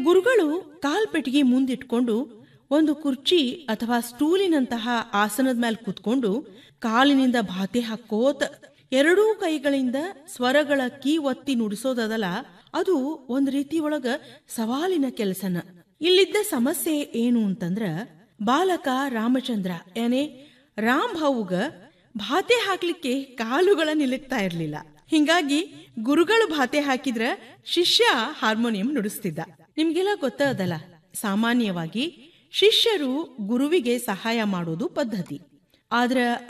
ಗುರುಗಳು ಕಾಲ್ಪೆಟ್ಟಿಗೆ ಮುಂದಿಟ್ಕೊಂಡು ಒಂದು ಕುರ್ಚಿ ಅಥವಾ ಸ್ಟೂಲಿನಂತಹ ಆಸನದ ಮೇಲೆ ಕೂತ್ಕೊಂಡು ಕಾಲಿನಿಂದ ಭಾತೆ ಹಾಕೋತ ಎರಡೂ ಕೈಗಳಿಂದ ಸ್ವರಗಳ ಕೀ ಒತ್ತಿ ನುಡಿಸೋದದಲ್ಲ ಅದು ಒಂದ್ ರೀತಿ ಒಳಗ ಸವಾಲಿನ ಕೆಲಸನ ಇಲ್ಲಿದ್ದ ಸಮಸ್ಯೆ ಏನು ಅಂತಂದ್ರ ಬಾಲಕ ರಾಮಚಂದ್ರ ಏನೇ ರಾಮ್ ಭಾವುಗ ಭಾತೆ ಹಾಕ್ಲಿಕ್ಕೆ ಕಾಲುಗಳ ನಿಲುಕ್ತಾ ಇರ್ಲಿಲ್ಲ ಹಿಂಗಾಗಿ ಗುರುಗಳು ಭಾತೆ ಹಾಕಿದ್ರ ಶಿಷ್ಯ ಹಾರ್ಮೋನಿಯಂ ನುಡಿಸ್ತಿದ್ದ ನಿಮ್ಗೆಲ್ಲ ಗೊತ್ತದಲ್ಲ ಸಾಮಾನ್ಯವಾಗಿ ಶಿಷ್ಯರು ಗುರುವಿಗೆ ಸಹಾಯ ಮಾಡೋದು ಪದ್ಧತಿ ಆದ್ರ